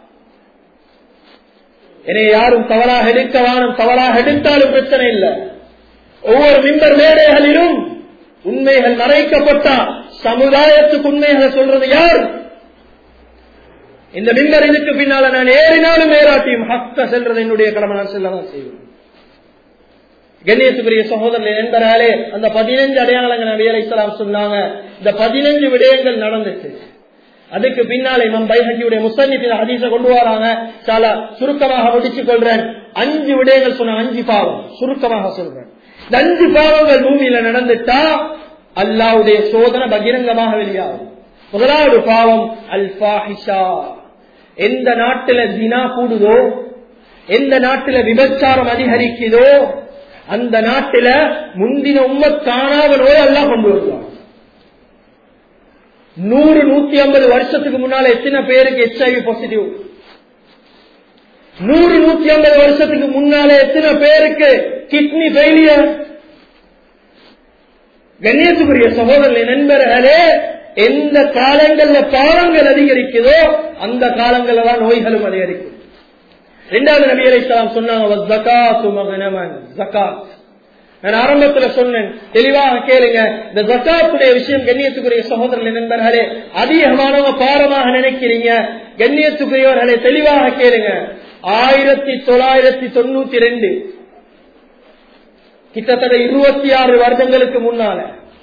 என்னை யாரும் தவறாக எடுக்க வானம் தவறாக எடுத்தாலும் பிரச்சனை இல்லை ஒவ்வொரு மிம்பர் மேடைகளிலும் உண்மைகள் மறைக்கப்பட்டா சமுதாயத்துக்கு உண்மைகளை சொல்றது யார் இந்த மிம்பர் இதுக்கு பின்னால நான் ஏறினாலும் ஏறாட்டியும் ஹக்க செல்றது என்னுடைய கடமை நான் செல்லதான் செய்வேன் கண்ணியத்துக்குரிய சகோதரர் என்பதாலே அந்த பதினஞ்சு அடையாளங்கள் நபி அலை சொன்னாங்க இந்த பதினஞ்சு விடயங்கள் நடந்துச்சு அதுக்கு பின்னாலே நம் பைஹக்கியுடைய முசன்னிப்பின் ஹதீஸ கொண்டு வராங்க சாலா சுருக்கமாக முடிச்சுக் கொள்றேன் அஞ்சு விடயங்கள் சொன்ன அஞ்சு பாவம் சுருக்கமாக சொல்றேன் இந்த அஞ்சு பாவங்கள் பூமியில நடந்துட்டா அல்லாவுடைய சோதனை பகிரங்கமாக வெளியாகும் முதலாவது பாவம் அல் ஃபாஹிஷா எந்த நாட்டில தினா கூடுதோ எந்த நாட்டில விபச்சாரம் அதிகரிக்குதோ அந்த நாட்டில முந்தின உம்மத் காணாத நோய் எல்லாம் கொண்டு வருவாங்க நூறு நூத்தி ஐம்பது வருஷத்துக்கு முன்னால எத்தனை பேருக்கு ஹெச்ஐவி பாசிட்டிவ் நூறு நூத்தி ஐம்பது வருஷத்துக்கு முன்னால எத்தனை பேருக்கு கிட்னி ஃபெயிலியர் கண்ணியத்துக்குரிய சகோதரர் நண்பர்களே எந்த காலங்கள்ல பாவங்கள் அதிகரிக்குதோ அந்த காலங்கள்ல தான் நோய்களும் அதிகரிக்கும் இரண்டாவது நபி அலைஹிஸ்ஸலாம் சொன்னாங்க ஜகாத்து மகனமன் ஜகாத் நான் ஆரம்பத்துல சொன்னேன் தெளிவாக கேளுங்க இந்த ஜக்காத்துடைய விஷயம் கண்ணியத்துக்குரிய சகோதரர்கள் நண்பர்களே அதிகமானவங்க பாரமாக நினைக்கிறீங்க கண்ணியத்துக்குரியவர்களே தெளிவாக கேளுங்க ஆயிரத்தி தொள்ளாயிரத்தி தொண்ணூத்தி ரெண்டு கிட்டத்தட்ட இருபத்தி ஆறு வருடங்களுக்கு முன்னால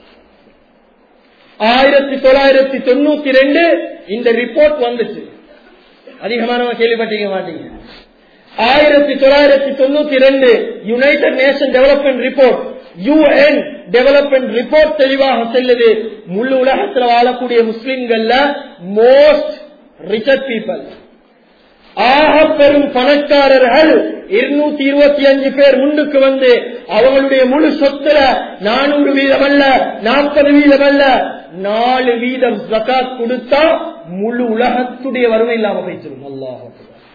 ஆயிரத்தி தொள்ளாயிரத்தி தொண்ணூத்தி ரெண்டு இந்த ரிப்போர்ட் வந்துச்சு அதிகமானவங்க கேள்விப்பட்டீங்க மாட்டீங்க ஆயிரத்தி தொள்ளாயிரத்தி தொண்ணூத்தி ரெண்டு United Nation development report UN development report தெளிவாக செல்லுது முழு உலகத்தில் வாழக்கூடிய முஸ்லிம்கள்ல மோஸ்ட் ரிச்சர் பீப்புள் ஆக பெரும் பணக்காரர்கள் இருநூத்தி இருபத்தி அஞ்சு பேர் முன்னுக்கு வந்து அவங்களுடைய முழு சொத்துல நானூறு வீதம் அல்ல நாற்பது வீதம் அல்ல நாலு வீதம் ஜக்காத் கொடுத்தா முழு உலகத்துடைய வறுமை இல்லாம போயிச்சிடும் அல்லாஹ்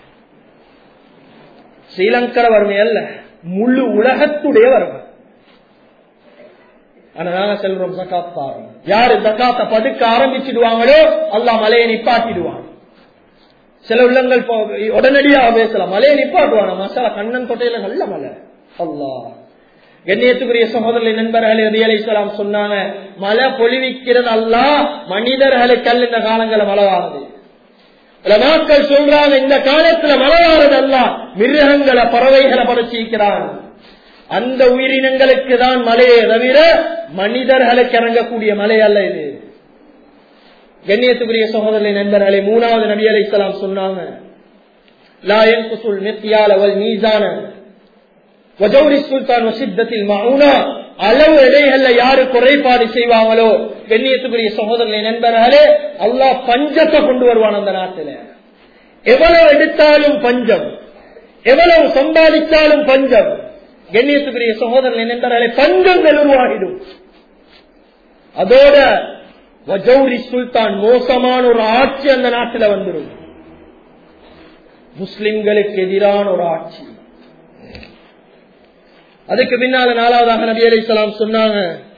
ஸ்ரீலங்கர வறுமை அல்ல முழு உலகத்துடைய வறுமை அதனால செல்றோம் ஜக்காத் பாருங்க யாரு ஜக்காத்த பதுக்க ஆரம்பிச்சிடுவாங்களோ அல்லா மலையை நிப்பாட்டிடுவாங்க சில உள்ளங்கள் உடனடியாக பேசலாம் மலையை நிப்பாட்டுவாங்க மசாலா கண்ணன் கொட்டையில நல்ல மலை அல்லா கண்ணியத்துக்குரிய சகோதரர்களை நண்பர்களே அலிசலாம் சொன்னாங்க மழை பொழிவிக்கிறது அல்ல மனிதர்களுக்கு அல்ல இந்த காலங்களை மழவாகுது மக்கள் சொல்றாங்க இந்த காலத்துல மழையாறது அல்ல மிருகங்களை பறவைகளை படைச்சிருக்கிறான் அந்த உயிரினங்களுக்கு தான் மலையை தவிர மனிதர்களுக்கு இறங்கக்கூடிய மலை அல்ல இது கண்ணியத்துக்குரிய சகோதரனை நண்பர்களை மூணாவது நபி அலை இஸ்லாம் சொன்னாங்க லா என்குசுல் நித்தியால் அவள் மீசான வஜௌரி சுல்தான் வசித்தத்தில் மவுனா அளவு இடைகள்ல யாரு குறைபாடு செய்வாங்களோ கண்ணியத்துக்குரிய சகோதரனை நண்பர்களே அல்லாஹ் பஞ்சத்தை கொண்டு வருவான் அந்த நாட்டில எவ்வளவு எடுத்தாலும் பஞ்சம் எவ்வளவு சம்பாதித்தாலும் பஞ்சம் கண்ணியத்துக்குரிய சகோதரனை நண்பர்களே பஞ்சங்கள் உருவாகிடும் அதோட வஜௌரி சுல்தான் மோசமான ஒரு ஆட்சி அந்த நாட்டில் வந்துடும் முஸ்லிம்களுக்கு எதிரான ஒரு ஆட்சி அதுக்கு பின்னால நாலாவதாக நபி அலி இஸ்லாம் சொன்னாங்க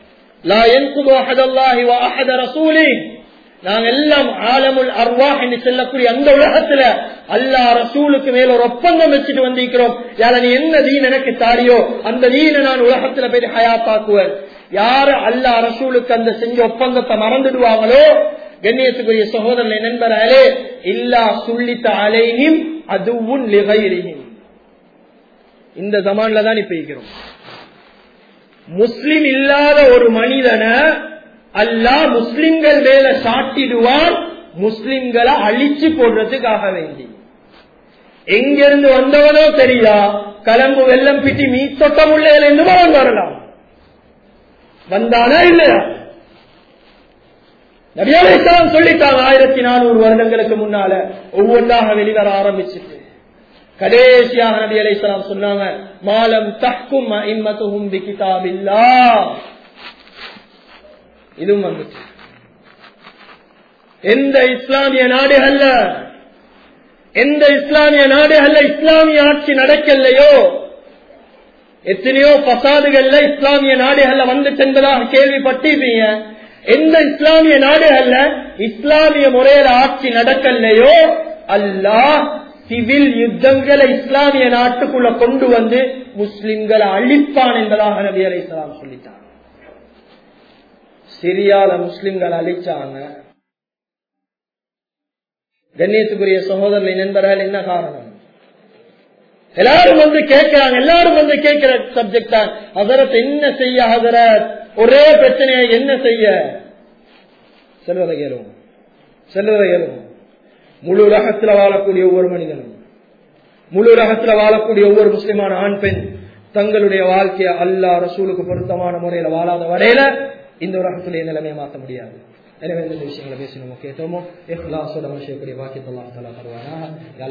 நாங்க எல்லாம் ஆலமுல் அர்வாஹ் என்று சொல்லக்கூடிய அந்த உலகத்துல அல்லா ரசூலுக்கு மேல ஒரு ஒப்பந்தம் வச்சுட்டு வந்திருக்கிறோம் யார நீ என்ன தீன் எனக்கு தாரியோ அந்த தீனை நான் உலகத்துல போய் ஹயாத்தாக்குவேன் யாரு அல்லா ரசூலுக்கு அந்த செஞ்ச ஒப்பந்தத்தை மறந்துடுவாங்களோ கண்ணியத்துக்குரிய சகோதரன் நண்பர்களே இல்லா சுள்ளித்த அலையும் அதுவும் லிகைரியும் இந்த ஜமான்ல தான் இப்ப இருக்கிறோம் முஸ்லிம் இல்லாத ஒரு மனிதனை அல்லா முஸ்லிம்கள் மேல சாட்டிடுவான் முஸ்லிம்களை அழிச்சு போடுறதுக்காக வேண்டி எங்கிருந்து வந்தவனோ தெரியா கலம்பு வெள்ளம் பிட்டி மீ தொட்டமுள்ள என்று அவன் வரலாம் வந்தானா இல்லையா நபியாலேஸ்வரம் சொல்லிட்டாங்க ஆயிரத்தி நானூறு வருடங்களுக்கு முன்னால ஒவ்வொன்றாக வெளிவர ஆரம்பிச்சுட்டு கடைசியாக நபி அலைசலாம் சொன்னாங்க மாலம் தக்கும் இம்மத்துஹும் பி கிதாபில்லா இதுவும் வந்துச்சு எந்த இஸ்லாமிய நாடுகள்ல எந்த இஸ்லாமிய நாடுகள்ல இஸ்லாமிய ஆட்சி நடக்கலையோ எத்தனையோ பசாதுகள்ல இஸ்லாமிய நாடுகள்ல வந்து சென்றதாக கேள்விப்பட்டிருப்பீங்க எந்த இஸ்லாமிய நாடுகள்ல இஸ்லாமிய முறையில ஆட்சி நடக்கலையோ அல்லாஹ் சிவில் யுத்தங்களை இஸ்லாமிய நாட்டுக்குள்ள கொண்டு வந்து முஸ்லிம்களை அழிப்பான் என்பதாக நபி அலை சொல்லிட்டான் சிரியால முஸ்லிம்களை அழிச்சாங்க கண்ணியத்துக்குரிய சகோதரர்களை நண்பர்கள் என்ன காரணம் எல்லாரும் வந்து கேட்கிறாங்க எல்லாரும் வந்து கேட்கிற சப்ஜெக்ட் தான் ஹசரத் என்ன செய்ய ஹசரத் ஒரே பிரச்சனையை என்ன செய்ய செல்வதை கேளுவோம் செல்வதை கேளுவோம் முழு உலகத்தில் வாழக்கூடிய ஒவ்வொரு மனிதனும் முழு உலகத்தில் வாழக்கூடிய ஒவ்வொரு முஸ்லிமான ஆண் பெண் தங்களுடைய வாழ்க்கையை அல்லா ரசூலுக்கு பொருத்தமான முறையில வாழாத வரையில இந்த உலகத்துடைய நிலைமையை மாற்ற முடியாது எனவே இந்த விஷயங்களை பேசணும் கேட்டோமோ எஹ்லாசோட செய்யக்கூடிய வாக்கியத்தெல்லாம் தருவானா